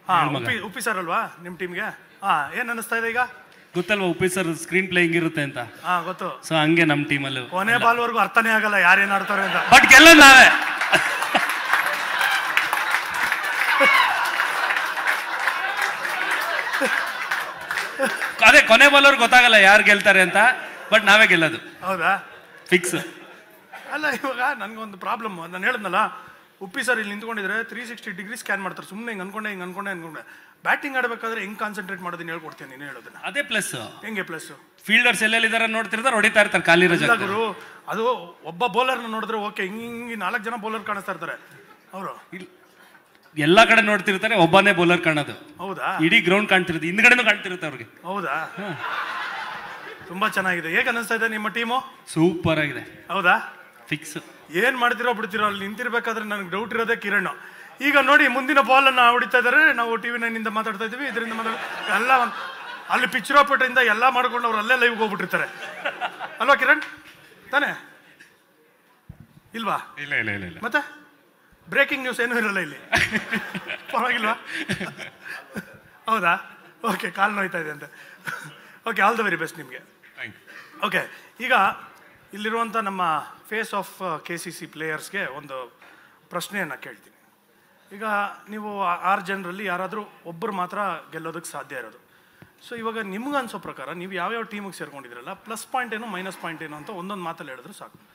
ಹಾ ಹೇಳ್ ಮಗ. ಉಪ್ಪಿ ಉಪ್ಪಿ ಸರ್ ಅಲ್ವಾ ನಿಮ್ಮ ಟೀಮ್ಗೆ ಹಾ ಏನ್ ಅನಿಸ್ತಾ ಇದೆ ಈಗ ಗೊತ್ತಲ್ವಾ ಉಪ್ಪಿ ಸರ್ ಸ್ಕ್ರೀನ್ ಪ್ಲೇ ಹಿಂಗಿರುತ್ತೆ ಅಂತ ಹಾ ಗೊತ್ತು ಸೊ ಹಂಗೆ ನಮ್ಮ ಟೀಮಲ್ಲಿ ಕೊನೆ ಬಾಲ್ವರೆಗೂ ಅರ್ಥನೇ ಆಗಲ್ಲ ಯಾರೇನ್ ಆಡ್ತಾರೆ ಅಂತ ಬಟ್ ಗೆಲ್ಲೋದು ನಾವೇ ಅದೇ ಕೊನೆ ಬಾಲವ್ರಿಗೆ ಗೊತ್ತಾಗಲ್ಲ ಯಾರು ಗೆಲ್ತಾರೆ ಅಂತ ಬಟ್ ನಾವೇ ಗೆಲ್ಲೋದು ಹೌದಾ ಫಿಕ್ಸ್ ಅಲ್ಲ ಇವಾಗ ನನ್ಗೊಂದು ಪ್ರಾಬ್ಲಮ್ ನಾನು ಹೇಳಿದ್ನಲ್ಲ ಉಪ್ಪಿ ಸರ್ ಇಲ್ಲಿ ನಿಂತ್ಕೊಂಡಿದ್ರೆ ತ್ರೀ ಸಿಕ್ಸ್ಟಿ ಡಿಗ್ರಿ ಸ್ಕ್ಯಾನ್ ಮಾಡ್ತಾರೆ ಸುಮ್ಮನೆ ಹಿಂಗೆ ಅನ್ಕೊಂಡೆ ಹಿಂಗೆ ಅನ್ಕೊಂಡೆ ಅನ್ಕೊಂಡೆ ಬ್ಯಾಟಿಂಗ್ ಆಡಬೇಕಾದ್ರೆ ಹೆಂಗ್ ಕಾನ್ಸಂಟ್ರೇಟ್ ಮಾಡೋದನ್ನ ಹೇಳ್ಕೊಡ್ತೀನಿ ನೀನು ಹೇಳೋದನ್ನ ಅದೇ ಪ್ಲಸ್ ಹೆಂಗೆ ಪ್ಲಸ್ ಫೀಲ್ಡರ್ಸ್ ಎಲ್ಲೆಲ್ಲಿದ್ದಾರೆ ನೋಡ್ತಿರ್ತಾರೆ ಹೊಡಿತಾ ಇರ್ತಾರೆ ಕಾಲಿರೋ ಇಲ್ಲ ಜಾಗ ಗುರು ಅದು ಒಬ್ಬ ಬೌಲರ್ನ ನೋಡಿದ್ರೆ ಓಕೆ ಹಿಂಗ್ ಹಿಂಗೆ ನಾಲ್ಕು ಜನ ಬೌಲರ್ ಕಾಣಿಸ್ತಾ ಇರ್ತಾರೆ ಅವರು ಎಲ್ಲಾ ಕಡೆ ನೋಡ್ತಿರ್ತಾರೆ ಒಬ್ಬನೇ ಬೌಲರ್ ಕಾಣೋದು ಹೌದಾ ಇಡೀ ಗ್ರೌಂಡ್ ಕಾಣ್ತಿರುತ್ತೆ ಹಿಂದ್ಗಡೆನೂ ಕಾಣ್ತಿರುತ್ತೆ ಅವ್ರಿಗೆ ಹೌದಾ ತುಂಬಾ ಚೆನ್ನಾಗಿದೆ ಹೇಗೆ ಅನಿಸ್ತಾ ಇದೆ ನಿಮ್ಮ ಟೀಮು ಸೂಪರ್ ಆಗಿದೆ ಹೌದಾ ಫಿಕ್ಸ್ ಏನ್ ಮಾಡ್ತಿರೋ ಬಿಡ್ತಿರೋ ಅಲ್ಲಿ ನಿಂತಿರ್ಬೇಕಾದ್ರೆ ನನಗೆ ಡೌಟ್ ಇರೋದೇ ಕಿರಣ್ ಈಗ ನೋಡಿ ಮುಂದಿನ ಬಾಲ್ ಅನ್ನ ಹೊಡಿತಾ ಇದಾರೆ ನಾವು ಟಿವಿ ನೈನಿಂದ ಮಾತಾಡ್ತಾ ಇದೀವಿ ಇದರಿಂದ ಮಾತಾಡ ಎಲ್ಲ ಒಂದ್- ಅಲ್ಲಿ ಪಿಕ್ಚರೋಪೇಟೆಯಿಂದ ಎಲ್ಲ ಮಾಡ್ಕೊಂಡು ಅವ್ರು ಅಲ್ಲೇ ಲೈವ್ಗೆ ಹೋಗ್ಬಿಟ್ಟಿರ್ತಾರೆ ಅಲ್ವಾ ಕಿರಣ್ ತಾನೇ ಇಲ್ವಾ ಇಲ್ಲ ಇಲ್ಲ ಇಲ್ಲ ಇಲ್ಲ ಮತ್ತೆ ಬ್ರೇಕಿಂಗ್ ನ್ಯೂಸ್ ಏನೂ ಇರಲ್ಲ ಇಲ್ಲಿ ಪರವಾಗಿಲ್ವಾ ಹೌದಾ ಓಕೆ ಕಾಲು ನೋಯ್ತಾ ಇದೆ ಅಂತ okay all the very best ನಿಮಗೆ ಓಕೆ ಈಗ ಇಲ್ಲಿರುವಂಥ ನಮ್ಮ face off K C C ಪ್ಲೇಯರ್ಸ್ಗೆ ಒಂದು ಪ್ರಶ್ನೆಯನ್ನು ಕೇಳ್ತೀನಿ ಈಗ ನೀವು ಆ- ಆರು ಜನರಲ್ಲಿ ಯಾರಾದರೂ ಒಬ್ಬರು ಮಾತ್ರ ಗೆಲ್ಲೋದಕ್ಕೆ ಸಾಧ್ಯ ಇರೋದು ಸೊ ಇವಾಗ ನಿಮ್ಗೆ ಅನ್ಸೋ ಪ್ರಕಾರ ನೀವು ಯಾವ್ಯಾವ ಟೀಮಿಗೆ ಸೇರ್ಕೊಂಡಿದ್ದೀರಲ್ಲ ಪ್ಲಸ್ ಪಾಯಿಂಟ್ ಏನು ಮೈನಸ್ ಪಾಯಿಂಟ್ ಏನು ಅಂತ ಒಂದೊಂದು ಮಾತಲ್ಲಿ ಹೇಳಿದ್ರು ಸಾಕು